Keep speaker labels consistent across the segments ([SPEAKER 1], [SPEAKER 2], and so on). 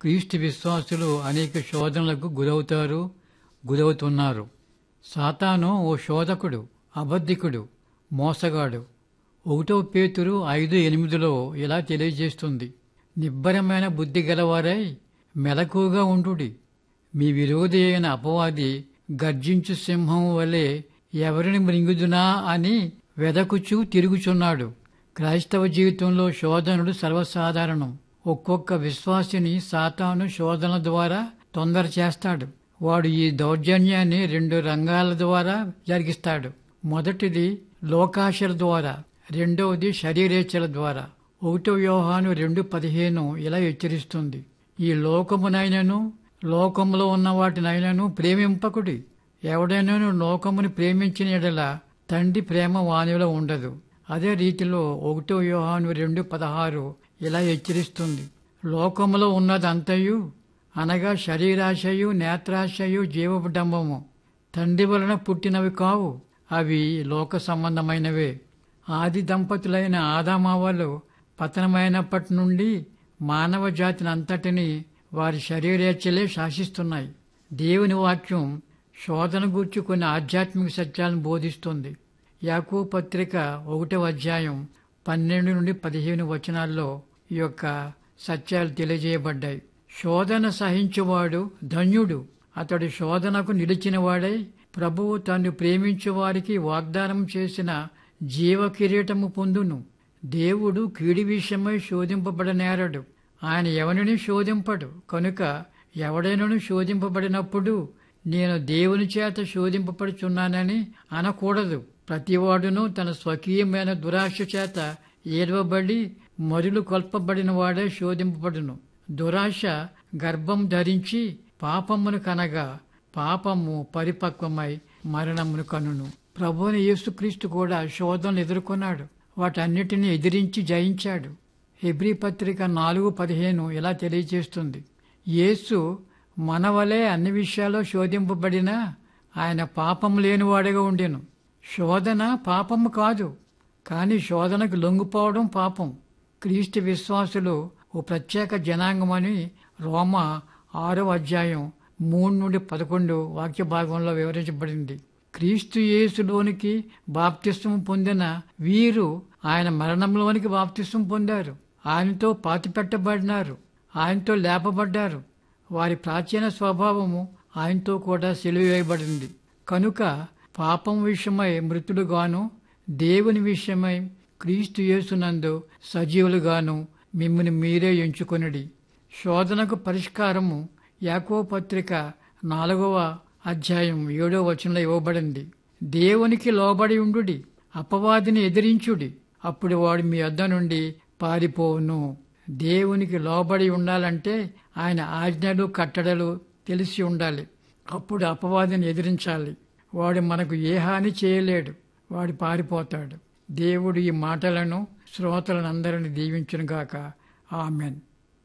[SPEAKER 1] క్రీస్తు విశ్వాసులు అనేక శోధనలకు గురవుతారు గురవుతున్నారు సాతాను ఓ శోధకుడు అబద్ధికుడు మోసగాడు ఒకటో పేతురు ఐదు ఎనిమిదిలో ఇలా తెలియజేస్తుంది నిబ్బరమైన బుద్ధి గలవారై మెలకుగా ఉండుడి మీ విరోధి అయిన అపవాది గర్జించు సింహం వలె ఎవరిని మృంగుదునా అని వెదకుచూ తిరుగుచున్నాడు క్రైస్తవ జీవితంలో శోధనుడు సర్వసాధారణం ఒక్కొక్క విశ్వాసిని సాతాను శోధన ద్వారా తొందర చేస్తాడు వాడు ఈ దౌర్జన్యాన్ని రెండు రంగాల ద్వారా జరిగిస్తాడు మొదటిది లోకాశల ద్వారా రెండవది శరీరేచ్ఛల ద్వారా ఒకటో వ్యవహాను రెండు పదిహేను ఇలా హెచ్చరిస్తుంది ఈ లోకమునైనను లోకములో ఉన్న వాటినైనను ప్రేమింపకుడి ఎవడైనాను లోకముని ప్రేమించిన ఎడల తండ్రి ప్రేమ వానిలో ఉండదు అదే రీతిలో ఒకటో వ్యూహాను రెండు పదహారు ఇలా హెచ్చరిస్తుంది లోకములో ఉన్నదంతయు అనగా శరీరాశయు నేత్రాశయు జీవడంబము తండ్రి వలన పుట్టినవి కావు అవి లోక సంబంధమైనవే ఆది దంపతులైన ఆదామావలు పతనమైనప్పటి నుండి మానవ జాతిని అంతటిని వారి శరీరేచ్ఛలే శాసిస్తున్నాయి దేవుని వాక్యం శోధన గూర్చి కొన్ని ఆధ్యాత్మిక సత్యాలను బోధిస్తుంది యాకూ పత్రిక ఒకటవ అధ్యాయం పన్నెండు నుండి పదిహేను వచనాల్లో ఈ యొక్క సత్యాలు తెలియజేయబడ్డాయి శోధన సహించువాడు ధన్యుడు అతడు శోధనకు నిలిచినవాడై ప్రభువు తను ప్రేమించు వారికి వాగ్దానం చేసిన జీవ కిరీటము పొందును దేవుడు కీడి విషయమై శోధింపబడనేరడు ఆయన ఎవరిని శోధింపడు కనుక ఎవడైనను శోధింపబడినప్పుడు నేను దేవుని చేత శోధింపబడుచున్నానని అనకూడదు ప్రతివాడును తన స్వకీయమైన దురాశ చేత ఏడవబడి మరులు కొల్పబడిన వాడే శోధింపబడును దురాశ గర్భం ధరించి పాపమును కనగా పాపము పరిపక్వమై మరణమును కనును ప్రభువుని యేసుక్రీస్తు కూడా శోధనలు ఎదుర్కొన్నాడు వాటన్నిటిని ఎదిరించి జయించాడు హెబ్రీ పత్రిక నాలుగు పదిహేను ఇలా తెలియజేస్తుంది యేసు మన వలె అన్ని విషయాల్లో శోధింపబడినా ఆయన పాపం లేనివాడిగా ఉండెను శోధన పాపము కాదు కానీ శోధనకు లొంగిపోవడం పాపం క్రీస్తు విశ్వాసులు ఓ ప్రత్యేక జనాంగమని రోమ ఆరో అధ్యాయం మూడు నుండి పదకొండు వాక్య భాగంలో వివరించబడింది క్రీస్తు యేసులోనికి బాప్తిస్వం పొందిన వీరు ఆయన మరణంలోనికి బాప్తిస్వం పొందారు ఆయనతో పాతిపెట్టబడినారు ఆయనతో లేపబడ్డారు వారి ప్రాచీన స్వభావము ఆయనతో కూడా సెలివేయబడింది కనుక పాపం విషయమై మృతుడుగాను దేవుని విషయమై క్రీస్తు యేసునందు సజీవులుగాను మిమ్మల్ని మీరే ఎంచుకొనిడి శోధనకు పరిష్కారము యాకో పత్రిక నాలుగవ అధ్యాయం ఏడో వచనంలో ఇవ్వబడింది దేవునికి లోబడి ఉండుడి అపవాదిని ఎదిరించుడి అప్పుడు వాడు మీ వద్ద నుండి పారిపోవును దేవునికి లోబడి ఉండాలంటే ఆయన ఆజ్ఞలు కట్టడలు తెలిసి ఉండాలి అప్పుడు అపవాదిని ఎదిరించాలి వాడు మనకు ఏ హాని చేయలేడు వాడు పారిపోతాడు దేవుడు ఈ మాటలను శ్రోతలందరిని దీవించునుగాక ఆమెన్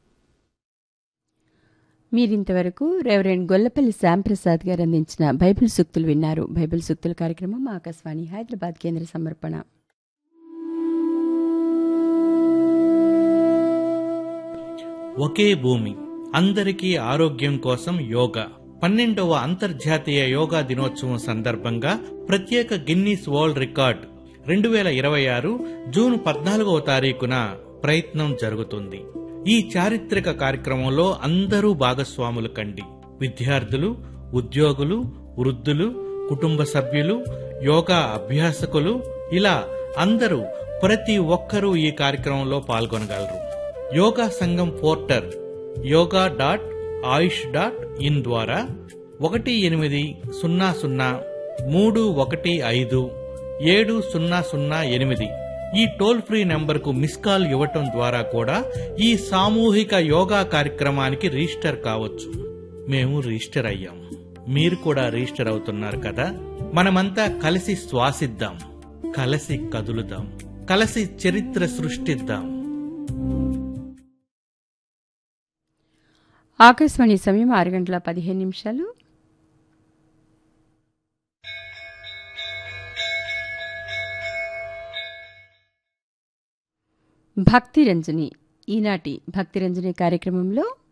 [SPEAKER 2] మీరింతవరకు రెవరెండ్ గొల్లపల్లి శ్యాంప్రసాద్ గారు అందించిన బైబిల్ సూక్తులు విన్నారు బైబిల్ సూక్తుల కార్యక్రమం ఆకాశవాణి హైదరాబాద్ కేంద్ర సమర్పణ
[SPEAKER 3] ఒకే భూమి అందరికీ ఆరోగ్యం కోసం యోగా పన్నెండవ అంతర్జాతీయ యోగా దినోత్సవం సందర్భంగా ప్రత్యేక గిన్నీస్ వరల్డ్ రికార్డ్ రెండు వేల ఇరవై ఆరు జూన్ పద్నాలుగవ తారీఖున ప్రయత్నం జరుగుతుంది ఈ చారిత్రక కార్యక్రమంలో అందరూ భాగస్వాములు కండి విద్యార్థులు ఉద్యోగులు వృద్ధులు కుటుంబ సభ్యులు యోగా అభ్యాసకులు ఇలా అందరూ ప్రతి ఒక్కరూ ఈ కార్యక్రమంలో పాల్గొనగలరు Yoga Sangam portal yoga dot Ayush dot in ద్వారా ఒకటి ఎనిమిది సున్నా సున్నా మూడు ఒకటి ఐదు ఏడు సున్నా సున్నా ఎనిమిది ఈ టోల్ ఫ్రీ నంబర్కు మిస్ కాల్ ఇవ్వటం ద్వారా కూడా ఈ సామూహిక యోగా కార్యక్రమానికి రిజిస్టర్ కావచ్చు మేము రిజిస్టర్ అయ్యాం మీరు కూడా రిజిస్టర్ అవుతున్నారు కదా మనమంతా కలిసి శ్వాసిద్దాం కలిసి కదులుదాం కలిసి చరిత్ర సృష్టిద్దాం
[SPEAKER 2] ఆకాశవాణి సమయం ఆరు గంటల పదిహేను నిమిషాలు భక్తి రంజని ఈనాటి భక్తి రంజని కార్యక్రమంలో